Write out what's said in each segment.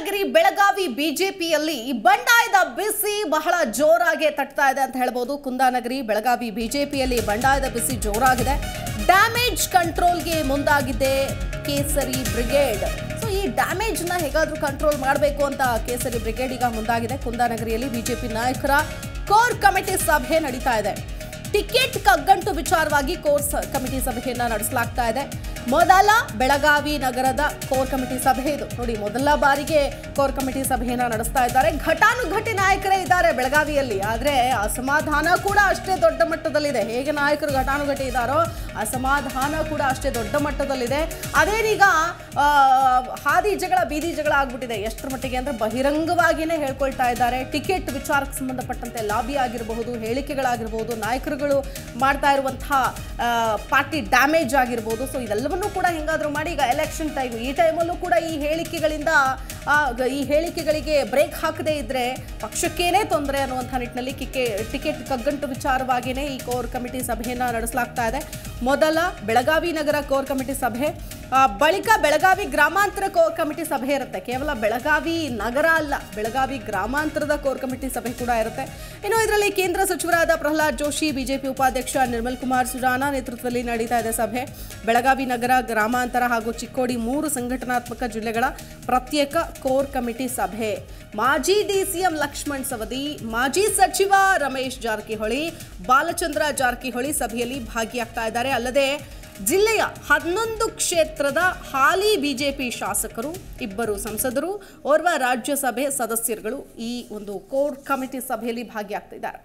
ಕುಂದಾನಗರಿ ಬೆಳಗಾವಿ ಬಿಜೆಪಿಯಲ್ಲಿ ಬಂಡಾಯದ ಬಿಸಿ ಬಹಳ ಜೋರಾಗಿ ತಟ್ತಾ ಇದೆ ಅಂತ ಹೇಳ್ಬೋದು ಕುಂದಾನಗರಿ ಬೆಳಗಾವಿ ಬಿಜೆಪಿಯಲ್ಲಿ ಬಂಡಾಯದ ಬಿಸಿ ಜೋರಾಗಿದೆ ಡ್ಯಾಮೇಜ್ ಕಂಟ್ರೋಲ್ಗೆ ಮುಂದಾಗಿದೆ ಕೇಸರಿ ಬ್ರಿಗೇಡ್ ಸೊ ಈ ಡ್ಯಾಮೇಜ್ನ ಹೇಗಾದ್ರೂ ಕಂಟ್ರೋಲ್ ಮಾಡಬೇಕು ಅಂತ ಕೇಸರಿ ಬ್ರಿಗೇಡ್ ಈಗ ಮುಂದಾಗಿದೆ ಕುಂದಾನಗರಿಯಲ್ಲಿ ಬಿಜೆಪಿ ನಾಯಕರ ಕೋರ್ ಕಮಿಟಿ ಸಭೆ ನಡೀತಾ ಇದೆ ಟಿಕೆಟ್ ಕಗ್ಗಂಟು ವಿಚಾರವಾಗಿ ಕೋರ್ ಸ- ಕಮಿಟಿ ಸಭೆಯನ್ನ ನಡೆಸಲಾಗ್ತಾ ಇದೆ ಮೊದಲ ಬೆಳಗಾವಿ ನಗರದ ಕೋರ್ ಕಮಿಟಿ ಸಭೆ ಇದು ನೋಡಿ ಮೊದಲ ಬಾರಿಗೆ ಕೋರ್ ಕಮಿಟಿ ಸಭೆಯನ್ನ ನಡೆಸ್ತಾ ಇದ್ದಾರೆ ಘಟಾನುಘಟಿ ನಾಯಕರೇ ಇದ್ದಾರೆ ಬೆಳಗಾವಿಯಲ್ಲಿ ಆದ್ರೆ ಅಸಮಾಧಾನ ಕೂಡ ಅಷ್ಟೇ ದೊಡ್ಡ ಮಟ್ಟದಲ್ಲಿದೆ ಹೇಗೆ ನಾಯಕರು ಘಟಾನುಘಟಿ ಇದ್ದಾರೋ ಅಸಮಾಧಾನ ಕೂಡ ಅಷ್ಟೇ ದೊಡ್ಡ ಮಟ್ಟದಲ್ಲಿದೆ ಅದೇನೀಗ ಆ, ಹಾದಿ ಜಗಳ ಬೀದಿ ಜಗಳ ಆಗ್ಬಿಟ್ಟಿದೆ ಎಷ್ಟರ ಮಟ್ಟಿಗೆ ಅಂದ್ರೆ ಬಹಿರಂಗವಾಗಿಯೇ ಹೇಳ್ಕೊಳ್ತಾ ಇದ್ದಾರೆ ಟಿಕೆಟ್ ವಿಚಾರಕ್ಕೆ ಸಂಬಂಧಪಟ್ಟಂತೆ ಲಾಬಿ ಆಗಿರಬಹುದು ಹೇಳಿಕೆಗಳಾಗಿರ್ಬೋದು ನಾಯಕರುಗಳು ಮಾಡ್ತಾ ಇರುವಂತಹ ಆ, ಪಾರ್ಟಿ ಡ್ಯಾಮೇಜ್ ಆಗಿರ್ಬೋದು ಸೊ ಇದೆಲ್ಲವನ್ನೂ ಕೂಡ ಹೆಂಗಾದ್ರೂ ಮಾಡಿ ಈಗ ಎಲೆಕ್ಷನ್ ಟೈಮ್ ಈ ಟೈಮಲ್ಲೂ ಕೂಡ ಈ ಹೇಳಿಕೆಗಳಿಂದ ಆ, ಗ- ಈ ಹೇಳಿಕೆಗಳಿಗೆ ಬ್ರೇಕ್ ಹಾಕದೇ ಇದ್ರೆ ಪಕ್ಷಕ್ಕೇನೇ ತೊಂದರೆ ಅನ್ನುವಂಥ ನಿಟ್ಟಿನಲ್ಲಿ ಕಿಕೆ ಟಿಕೆಟ್ ಕಗ್ಗಂಟು ವಿಚಾರವಾಗಿಯೇ ಈ ಕೋರ್ ಕಮಿಟಿ ಸಭೆಯನ್ನ ನಡೆಸಲಾಗ್ತಾ ಇದೆ ಮೊದಲ ಬೆಳಗಾವಿ ನಗರ ಕೋರ್ ಕಮಿಟಿ ಸಭೆ ಆ, ಬಳಿಕ ಬೆಳಗಾವಿ ಗ್ರಾಮಾಂತರ ಕೋರ್ ಕಮಿಟಿ ಸಭೆ ಇರುತ್ತೆ ಕೇವಲ ಬೆಳಗಾವಿ ನಗರ ಅಲ್ಲ ಬೆಳಗಾವಿ ಗ್ರಾಮಾಂತರದ ಕೋರ್ ಕಮಿಟಿ ಸಭೆ ಕೂಡ ಇರುತ್ತೆ ಇನ್ನು ಇದರಲ್ಲಿ ಕೇಂದ್ರ ಸಚಿವರಾದ ಪ್ರಹ್ಲಾದ್ ಜೋಶಿ ಬಿಜೆಪಿ ಉಪಾಧ್ಯಕ್ಷ ನಿರ್ಮಲ್ ಕುಮಾರ್ ಸುಜಾನ ನೇತೃತ್ವದಲ್ಲಿ ನಡೀತಾ ಇದೆ ಸಭೆ ಬೆಳಗಾವಿ ನಗರ ಗ್ರಾಮಾಂತರ ಹಾಗೂ ಚಿಕ್ಕೋಡಿ ಮೂರು ಸಂಘಟನಾತ್ಮಕ ಜಿಲ್ಲೆಗಳ ಪ್ರತ್ಯೇಕ ಕೋರ್ ಕಮಿಟಿ ಸಭೆ ಮಾಜಿ ಡಿಸಿಎಂ ಲಕ್ಷ್ಮಣ್ ಸವದಿ ಮಾಜಿ ಸಚಿವ ರಮೇಶ್ ಜಾರಕಿಹೊಳಿ ಬಾಲಚಂದ್ರ ಜಾರಕಿಹೊಳಿ ಸಭೆಯಲ್ಲಿ ಭಾಗಿಯಾಗ್ತಾ ಇದ್ದಾರೆ ಅಲ್ಲದೆ ಜಿಲ್ಲೆಯ ಹನ್ನೊಂದು ಕ್ಷೇತ್ರದ ಹಾಲಿ ಬಿಜೆಪಿ ಶಾಸಕರು ಇಬ್ಬರು ಸಂಸದರು ಓರ್ವ ರಾಜ್ಯಸಭೆ ಸದಸ್ಯರುಗಳು ಈ ಒಂದು ಕೋರ್ ಕಮಿಟಿ ಸಭೆಯಲ್ಲಿ ಭಾಗಿಯಾಗ್ತಿದ್ದಾರೆ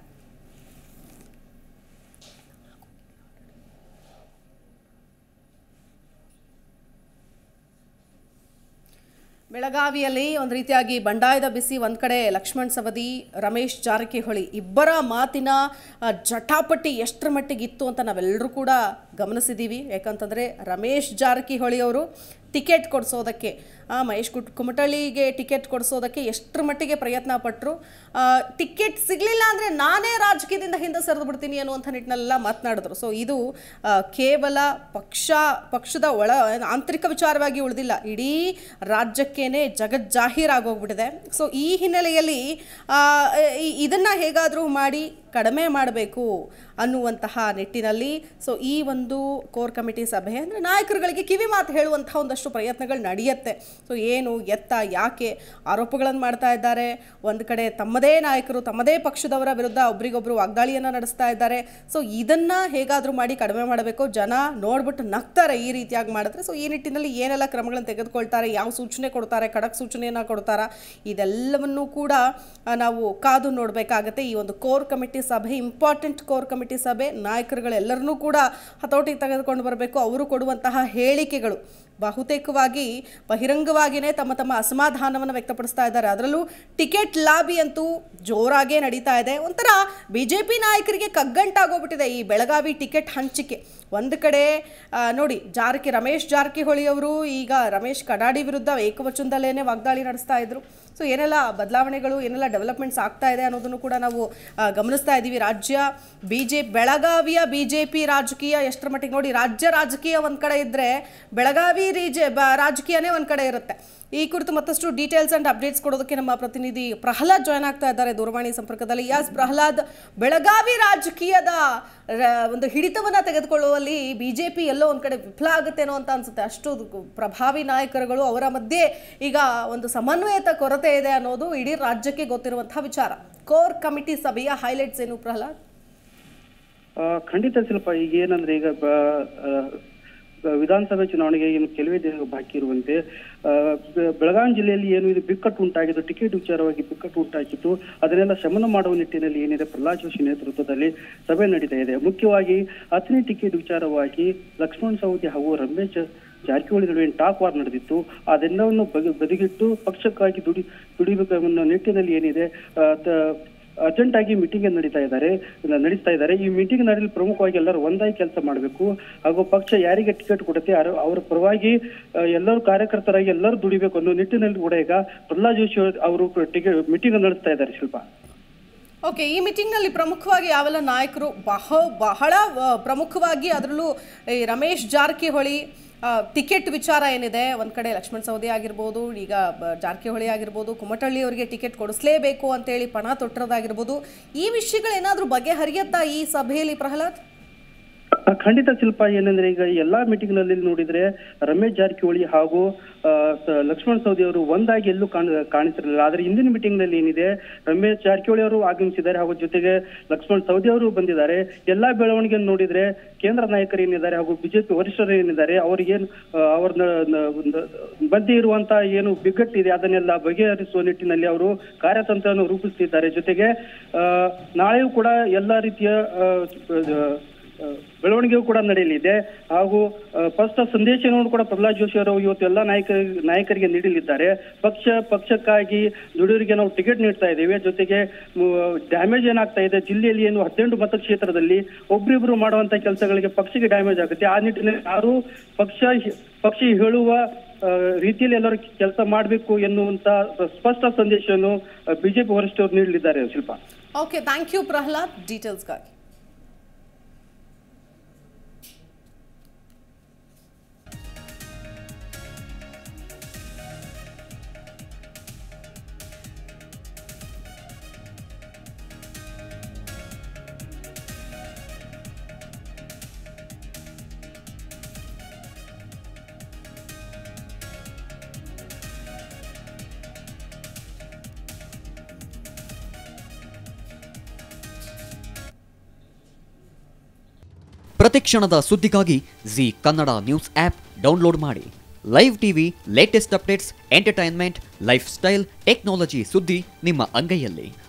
ಬೆಳಗಾವಿಯಲ್ಲಿ ಒಂದು ರೀತಿಯಾಗಿ ಬಂಡಾಯದ ಬಿಸಿ ಒಂದು ಕಡೆ ಲಕ್ಷ್ಮಣ್ ಸವದಿ ರಮೇಶ್ ಜಾರಕಿಹೊಳಿ ಇಬ್ಬರ ಮಾತಿನ ಆ, ಜಟಾಪಟಿ ಎಷ್ಟರ ಮಟ್ಟಿಗೆ ಇತ್ತು ಅಂತ ನಾವೆಲ್ಲರೂ ಕೂಡ ಗಮನಿಸಿದ್ದೀವಿ ಯಾಕಂತಂದರೆ ರಮೇಶ್ ಜಾರಕಿಹೊಳಿ ಅವರು ಟಿಕೆಟ್ ಕೊಡಿಸೋದಕ್ಕೆ ಆ, ಮಹೇಶ್ ಕುಟ್ ಕುಮಟಳ್ಳಿಗೆ ಟಿಕೆಟ್ ಕೊಡಿಸೋದಕ್ಕೆ ಎಷ್ಟರ ಮಟ್ಟಿಗೆ ಪ್ರಯತ್ನ ಪಟ್ಟರು ಟಿಕೆಟ್ ಸಿಗಲಿಲ್ಲ ಅಂದರೆ ನಾನೇ ರಾಜಕೀಯದಿಂದ ಹಿಂದೆ ಸರಿದು ಬಿಡ್ತೀನಿ ಅನ್ನುವಂಥ ನಿಟ್ಟಿನಲ್ಲೆಲ್ಲ ಮಾತನಾಡಿದ್ರು ಸೊ ಇದು ಆ, ಕೇವಲ ಪಕ್ಷ ಪಕ್ಷದ ಒಳ ಆಂತರಿಕ ವಿಚಾರವಾಗಿ ಉಳಿದಿಲ್ಲ ಇಡೀ ರಾಜ್ಯಕ್ಕೇನೆ ಜಗಜ್ಜಾಹೀರಾಗೋಗ್ಬಿಟ್ಟಿದೆ ಸೊ ಈ ಹಿನ್ನೆಲೆಯಲ್ಲಿ ಆ, ಈ- ಇದನ್ನ ಹೇಗಾದರೂ ಮಾಡಿ ಕಡಿಮೆ ಮಾಡಬೇಕು ಅನ್ನುವಂತಹ ನಿಟ್ಟಿನಲ್ಲಿ ಸೊ ಈ ಒಂದು ಕೋರ್ ಕಮಿಟಿ ಸಭೆ ಅಂದರೆ ನಾಯಕರುಗಳಿಗೆ ಕಿವಿ ಮಾತು ಹೇಳುವಂತಹ ಒಂದಷ್ಟು ಪ್ರಯತ್ನಗಳು ನಡೆಯುತ್ತೆ ಸೊ ಏನು ಎತ್ತ ಯಾಕೆ ಆರೋಪಗಳನ್ನು ಮಾಡ್ತಾ ಇದ್ದಾರೆ ಒಂದು ಕಡೆ ತಮ್ಮದೇ ನಾಯಕರು ತಮ್ಮದೇ ಪಕ್ಷದವರ ವಿರುದ್ಧ ಒಬ್ರಿಗೊಬ್ರು ವಾಗ್ದಾಳಿಯನ್ನು ನಡೆಸ್ತಾ ಇದ್ದಾರೆ ಸೊ ಇದನ್ನು ಹೇಗಾದರೂ ಮಾಡಿ ಕಡಿಮೆ ಮಾಡಬೇಕು ಜನ ನೋಡ್ಬಿಟ್ಟು ನಗ್ತಾರೆ ಈ ರೀತಿಯಾಗಿ ಮಾಡಿದ್ರೆ ಸೊ ಈ ನಿಟ್ಟಿನಲ್ಲಿ ಏನೆಲ್ಲ ಕ್ರಮಗಳನ್ನು ತೆಗೆದುಕೊಳ್ತಾರೆ ಯಾವ ಸೂಚನೆ ಕೊಡ್ತಾರೆ ಖಡಕ್ ಸೂಚನೆಯನ್ನು ಕೊಡ್ತಾರಾ ಇದೆಲ್ಲವನ್ನೂ ಕೂಡ ಆ, ನಾವು ಕಾದು ನೋಡಬೇಕಾಗತ್ತೆ ಈ ಒಂದು ಕೋರ್ ಕಮಿಟಿ ಸಭೆ ಇಂಪಾರ್ಟೆಂಟ್ ಕೋರ್ ಕಮಿಟಿ ಸಭೆ ನಾಯಕರುಗಳೆಲ್ಲರನ್ನೂ ಕೂಡ ಹತೋಟಿಗೆ ತೆಗೆದುಕೊಂಡು ಬರಬೇಕು ಅವರು ಕೊಡುವಂತಹ ಹೇಳಿಕೆಗಳು ಬಹುತೇಕವಾಗಿ ಬಹಿರಂಗವಾಗಿಯೇ ತಮ್ಮ ತಮ್ಮ ಅಸಮಾಧಾನವನ್ನು ವ್ಯಕ್ತಪಡಿಸ್ತಾ ಇದ್ದಾರೆ ಅದರಲ್ಲೂ ಟಿಕೆಟ್ ಲಾಬಿ ಅಂತೂ ಜೋರಾಗೇ ನಡೀತಾ ಇದೆ ಒಂಥರ ಬಿ ಜೆ ಪಿ ನಾಯಕರಿಗೆ ಕಗ್ಗಂಟಾಗೋಗ್ಬಿಟ್ಟಿದೆ ಈ ಬೆಳಗಾವಿ ಟಿಕೆಟ್ ಹಂಚಿಕೆ ಒಂದು ಕಡೆ ಆ, ನೋಡಿ ಜಾರಕಿ ರಮೇಶ್ ಜಾರಕಿಹೊಳಿ ಅವರು ಈಗ ರಮೇಶ್ ಕಡಾಡಿ ವಿರುದ್ಧ ಏಕವಚನದಲ್ಲೇ ವಾಗ್ದಾಳಿ ನಡೆಸ್ತಾ ಇದ್ರು ಸೊ ಏನೆಲ್ಲ ಬದಲಾವಣೆಗಳು ಏನೆಲ್ಲ ಡೆವಲಪ್ಮೆಂಟ್ಸ್ ಆಗ್ತಾ ಇದೆ ಅನ್ನೋದನ್ನು ಕೂಡ ನಾವು ಆ, ಗಮನಿಸ್ತಾ ಇದ್ದೀವಿ ರಾಜ್ಯ ಬಿ ಜೆ ಬೆಳಗಾವಿಯ ಬಿ ಜೆ ಪಿ ರಾಜಕೀಯ ಎಷ್ಟರ ಮಟ್ಟಿಗೆ ನೋಡಿ ರಾಜ್ಯ ರಾಜಕೀಯ ಒಂದು ಕಡೆ ಇದ್ದರೆ ಬೆಳಗಾವಿ ರೀಜೆ ಬ ರಾಜಕೀಯನೇ ಒಂದು ಕಡೆ ಇರುತ್ತೆ ಈ ಕುರಿತು ಮತ್ತಷ್ಟು ಡೀಟೇಲ್ಸ್ ಆ್ಯಂಡ್ ಅಪ್ಡೇಟ್ಸ್ ಕೊಡೋದಕ್ಕೆ ನಮ್ಮ ಪ್ರತಿನಿಧಿ ಪ್ರಹ್ಲಾದ್ ಜಾಯ್ನ್ ಆಗ್ತಾ ಇದ್ದಾರೆ ದೂರವಾಣಿ ಸಂಪರ್ಕದಲ್ಲಿ ಯಾಸ್ ಪ್ರಹ್ಲಾದ್ ಬೆಳಗಾವಿ ರಾಜಕೀಯದ ರ- ಒಂದು ಹಿಡಿತವನ್ನು ತೆಗೆದುಕೊಳ್ಳುವಲ್ಲಿ ಬಿ ಜೆ ಪಿ ಎಲ್ಲೋ ಒಂದು ಕಡೆ ವಿಫಲ ಆಗುತ್ತೇನೋ ಅಂತ ಅನ್ಸುತ್ತೆ ಅಷ್ಟು ಪ್ರಭಾವಿ ನಾಯಕರುಗಳು ಅವರ ಮಧ್ಯೆ ಈಗ ಒಂದು ಸಮನ್ವಯತೆ ಕೊರತೆ ಇದೆ ಅನ್ನೋದು ಇಡೀ ರಾಜ್ಯಕ್ಕೆ ಗೊತ್ತಿರುವಂತಹ ವಿಚಾರ ಕೋರ್ ಕಮಿಟಿ ಸಭೆಯ ಹೈಲೈಟ್ಸ್ ಏನು ಪ್ರಹ್ಲಾದ್ ಆ, ಖಂಡಿತ ಶಿಲ್ಪ ಈಗ ಏನಂದ್ರೆ ಈಗ ಬ- ಆ, ಬ- ವಿಧಾನಸಭೆ ಚುನಾವಣೆಗೆ ಏನು ಕೆಲವೇ ದಿನ ಬಾಕಿ ಇರುವಂತೆ ಆ, ಬೆ- ಬೆಳಗಾವಿ ಜಿಲ್ಲೆಯಲ್ಲಿ ಏನು ಇದು ಬಿಕ್ಕಟ್ಟು ಉಂಟಾಗಿದ್ದು ಟಿಕೆಟ್ ವಿಚಾರವಾಗಿ ಬಿಕ್ಕಟ್ಟು ಉಂಟಾಗಿತ್ತು ಅದನ್ನೆಲ್ಲ ಶಮನ ಮಾಡುವ ನಿಟ್ಟಿನಲ್ಲಿ ಏನಿದೆ ಪ್ರಹ್ಲಾದ್ ಜೋಶಿ ನೇತೃತ್ವದಲ್ಲಿ ಸಭೆ ನಡೀತಾ ಇದೆ ಮುಖ್ಯವಾಗಿ ಹತ್ತನೇ ಟಿಕೆಟ್ ವಿಚಾರವಾಗಿ ಲಕ್ಷ್ಮಣ್ ಸವದಿ ಹಾಗೂ ರಮೇಶ್ ಜಾರಕಿಹೊಳಿ ನಡುವೆ ಟಾಕ್ ವಾರ್ ನಡೆದಿತ್ತು ಅದೆಲ್ಲವನ್ನು ಬಗೆ ಬದಿಗಿಟ್ಟು ಪಕ್ಷಕ್ಕಾಗಿ ದುಡಿ ದುಡಿಬೇಕು ಅನ್ನೋ ನಿಟ್ಟಿನಲ್ಲಿ ಏನಿದೆ ಆ, ತ- ಅರ್ಜೆಂಟ್ ಆಗಿ ಮೀಟಿಂಗ್ ನಡೀತಾ ಇದ್ದಾರೆ ನಡೆಸ್ತಾ ಇದ್ದಾರೆ ಈ ಮೀಟಿಂಗ್ ನಡೆಯಲು ಪ್ರಮುಖವಾಗಿ ಎಲ್ಲರೂ ಒಂದಾಗಿ ಕೆಲಸ ಮಾಡಬೇಕು ಹಾಗೂ ಪಕ್ಷ ಯಾರಿಗೆ ಟಿಕೆಟ್ ಕೊಡುತ್ತೆ ಯಾರು ಅವರ ಪರವಾಗಿ ಆ, ಎಲ್ಲರೂ ಕಾರ್ಯಕರ್ತರಾಗಿ ಎಲ್ಲರೂ ದುಡಿಬೇಕು ಅನ್ನೋ ನಿಟ್ಟಿನಲ್ಲಿ ಕೂಡ ಈಗ ಪ್ರಹ್ಲಾದ್ ಜೋಶಿ ಅವರು ಟಿಕೆಟ್ ಮೀಟಿಂಗ್ ನಡೆಸ್ತಾ ಇದ್ದಾರೆ ಶಿಲ್ಪ ಓಕೆ ಈ ಮೀಟಿಂಗ್ನಲ್ಲಿ ಪ್ರಮುಖವಾಗಿ ಯಾವೆಲ್ಲ ನಾಯಕರು ಬಹ ಬಹಳ ಆ, ಪ್ರಮುಖವಾಗಿ ಅದರಲ್ಲೂ ಈ ರಮೇಶ್ ಜಾರಕಿಹೊಳಿ ಟಿಕೆಟ್ ವಿಚಾರ ಏನಿದೆ ಒಂದು ಕಡೆ ಲಕ್ಷ್ಮಣ್ ಸವದಿ ಆಗಿರ್ಬೋದು ಈಗ ಬ- ಜಾರಕಿಹೊಳಿ ಆಗಿರ್ಬೋದು ಕುಮಟಳ್ಳಿ ಅವರಿಗೆ ಟಿಕೆಟ್ ಕೊಡಿಸ್ಲೇಬೇಕು ಅಂತೇಳಿ ಪಣ ತೊಟ್ಟಿರೋದಾಗಿರ್ಬೋದು ಈ ವಿಷಯಗಳೇನಾದರೂ ಬಗೆಹರಿಯತ್ತಾ ಈ ಸಭೆಯಲ್ಲಿ ಪ್ರಹ್ಲಾದ್ ಆ, ಖಂಡಿತ ಶಿಲ್ಪ ಏನಂದ್ರೆ ಈಗ ಎಲ್ಲಾ ಮೀಟಿಂಗ್ ನಲ್ಲಿ ನೋಡಿದ್ರೆ ರಮೇಶ್ ಜಾರಕಿಹೊಳಿ ಹಾಗೂ ಆ, ಸ- ಲಕ್ಷ್ಮಣ್ ಸವದಿ ಅವರು ಒಂದಾಗಿ ಎಲ್ಲೂ ಕಾಣ ಕಾಣಿಸಿರಲಿಲ್ಲ ಆದ್ರೆ ಇಂದಿನ ಮೀಟಿಂಗ್ ನಲ್ಲಿ ಏನಿದೆ ರಮೇಶ್ ಜಾರಕಿಹೊಳಿ ಅವರು ಆಗಮಿಸಿದ್ದಾರೆ ಹಾಗೂ ಜೊತೆಗೆ ಲಕ್ಷ್ಮಣ್ ಸವದಿ ಅವರು ಬಂದಿದ್ದಾರೆ ಎಲ್ಲಾ ಬೆಳವಣಿಗೆಯನ್ನು ನೋಡಿದ್ರೆ ಕೇಂದ್ರ ನಾಯಕರು ಏನಿದ್ದಾರೆ ಹಾಗೂ ಬಿಜೆಪಿ ವರಿಷ್ಠರು ಏನಿದ್ದಾರೆ ಅವ್ರಿಗೇನು ಅವ್ರ ಮಧ್ಯೆ ಇರುವಂತ ಏನು ಬಿಕ್ಕಟ್ಟಿದೆ ಅದನ್ನೆಲ್ಲ ಬಗೆಹರಿಸುವ ನಿಟ್ಟಿನಲ್ಲಿ ಅವರು ಕಾರ್ಯತಂತ್ರವನ್ನು ರೂಪಿಸುತ್ತಿದ್ದಾರೆ ಜೊತೆಗೆ ಆ, ನಾಳೆಯೂ ಕೂಡ ಎಲ್ಲಾ ರೀತಿಯ ಆ, ಆ, ಬೆಳವಣಿಗೆಯೂ ಕೂಡ ನಡೆಯಲಿದೆ ಹಾಗೂ ಫಸ್ಟ್ ಸಂದೇಶವನ್ನು ಕೂಡ ಪ್ರಹ್ಲಾದ್ ಜೋಶಿ ಅವರು ಇವತ್ತು ಎಲ್ಲ ನಾಯಕ ನಾಯಕರಿಗೆ ನೀಡಲಿದ್ದಾರೆ ಪಕ್ಷ ಪಕ್ಷಕ್ಕಾಗಿ ದುಡಿಯೋರಿಗೆ ನಾವು ಟಿಕೆಟ್ ನೀಡ್ತಾ ಇದ್ದೇವೆ ಜೊತೆಗೆ ಡ್ಯಾಮೇಜ್ ಏನಾಗ್ತಾ ಇದೆ ಜಿಲ್ಲೆಯಲ್ಲಿ ಏನು ಹದಿನೆಂಟು ಮತಕ್ಷೇತ್ರದಲ್ಲಿ ಒಬ್ರಿಬ್ರು ಮಾಡುವಂತ ಕೆಲಸಗಳಿಗೆ ಪಕ್ಷಕ್ಕೆ ಡ್ಯಾಮೇಜ್ ಆಗುತ್ತೆ ಆ ನಿಟ್ಟಿನಲ್ಲಿ ಯಾರು ಪಕ್ಷ ಪಕ್ಷ ಹೇಳುವ ಆ, ರೀತಿಯಲ್ಲಿ ಎಲ್ಲರೂ ಕೆಲಸ ಮಾಡಬೇಕು ಎನ್ನುವಂತ ಸ್ಪಷ್ಟ ಸಂದೇಶವನ್ನು ಬಿಜೆಪಿ ವರಿಷ್ಠರು ನೀಡಲಿದ್ದಾರೆ Shilpa okay thank you Prahlad ಡೀಟೇಲ್ಸ್ಗಾಗಿ ಪ್ರತಿಕ್ಷಣದ ಸುದ್ದಿಗಾಗಿ Zee Kannada news app download ಮಾಡಿ live TV latest updates entertainment lifestyle technology ಸುದ್ದಿ ನಿಮ್ಮ ಅಂಗೈಯಲ್ಲಿ